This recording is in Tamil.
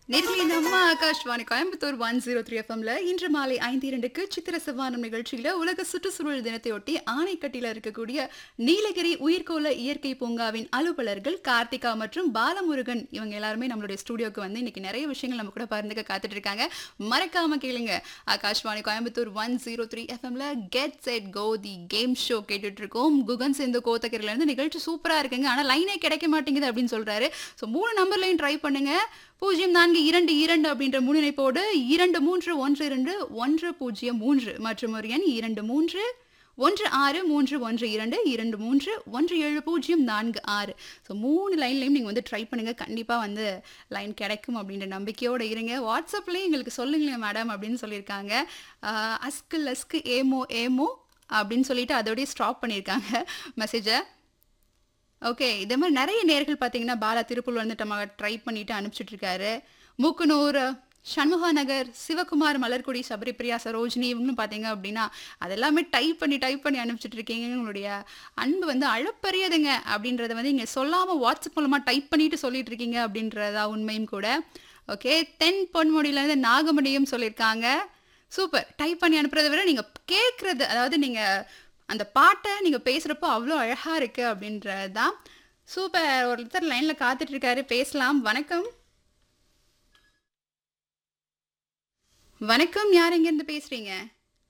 நேர்களை நம்ம Akashvani Coimbatore one zero three எஃப்எம்ல இன்று மாலை ஐந்து இரண்டுக்கு சித்திர செவ்வானம் நிகழ்ச்சியில உலக சுற்றுச்சூழல் தினத்தையொட்டி ஆணைக்கட்டில இருக்கக்கூடிய நீலகிரி உயிர்கோள இயற்கை பூங்காவின் அலுவலர்கள் கார்த்திகா மற்றும் பாலமுருகன் இவங்க எல்லாருமே நம்மளுடைய ஸ்டுடியோக்கு வந்து இன்னைக்கு நிறைய விஷயங்கள் நம்ம கூட பகிர்ந்துக்க காத்துட்டு இருக்காங்க மறக்காம கேளுங்க Akashvani Coimbatore one zero three எஃப்எம்ல get set go the game show கேட்டுட்டு இருக்கோம் குகன் சேர்ந்து கோத்தக்கரையில இருந்து நிகழ்ச்சி சூப்பரா இருக்குங்க ஆனா லைனே கிடைக்க மாட்டேங்குது அப்படின்னு சொல்றாரு ஸோ மூணு நம்பர்லையும் ட்ரை பண்ணுங்க பூஜ்ஜியம் நான்கு இரண்டு இரண்டு அப்படின்ற முன்னிணைப்போடு இரண்டு மூன்று ஒன்று இரண்டு ஒன்று பூஜ்ஜியம் மூன்று மற்றும் ஒரு எண் இரண்டு மூன்று ஒன்று ஆறு மூன்று ஒன்று இரண்டு இரண்டு மூன்று ஒன்று ஏழு பூஜ்ஜியம் நான்கு ஆறு ஸோ மூணு லைன்லையும் நீங்கள் வந்து ட்ரை பண்ணுங்கள் கண்டிப்பாக வந்து லைன் கிடைக்கும் அப்படின்ற நம்பிக்கையோடு இருங்க வாட்ஸ்அப்லேயும் எங்களுக்கு சொல்லுங்களேன் மேடம் அப்படின்னு சொல்லியிருக்காங்க ஆஹ் அஸ்கு லஸ்கு ஏமோ ஏமோ அப்படின்னு சொல்லிட்டு அதோடய ஸ்டாப் பண்ணியிருக்காங்க மெசேஜை ஓகே இதே மாதிரி நிறைய நேர்கள் பார்த்தீங்கன்னா பாலா திருப்பூர் வந்துட்டு நம்ம ட்ரை பண்ணிட்டு அனுப்பிச்சிட்டு இருக்காரு மூக்குனூர் சண்முகா நகர் சிவகுமார் மலர்குடி சபரிபிரியா சரோஜினி இவங்களும் பார்த்தீங்க அப்படின்னா அதெல்லாமே டைப் பண்ணி டைப் பண்ணி அனுப்பிச்சிட்டு இருக்கீங்க உங்களுடைய அன்பு வந்து அளப்பரியதுங்க அப்படின்றத வந்து இங்கே சொல்லாமல் வாட்ஸ்அப் மூலமாக டைப் பண்ணிட்டு சொல்லிட்டு இருக்கீங்க அப்படின்றதா உண்மையும் கூட ஓகே தென் பொன்முடியிலேருந்து நாகமணியும் சொல்லியிருக்காங்க சூப்பர் டைப் பண்ணி அனுப்புறதை விட நீங்கள் கேட்குறது அதாவது நீங்கள் அந்த பாட்டை நீங்கள் பேசுகிறப்போ அவ்வளோ அழகாக இருக்கு அப்படின்றது தான் சூப்பர் ஒருத்தர் லைனில் காத்துட்டு இருக்காரு பேசலாம் வணக்கம் வணக்கம் யார் எங்கேருந்து பேசுகிறீங்க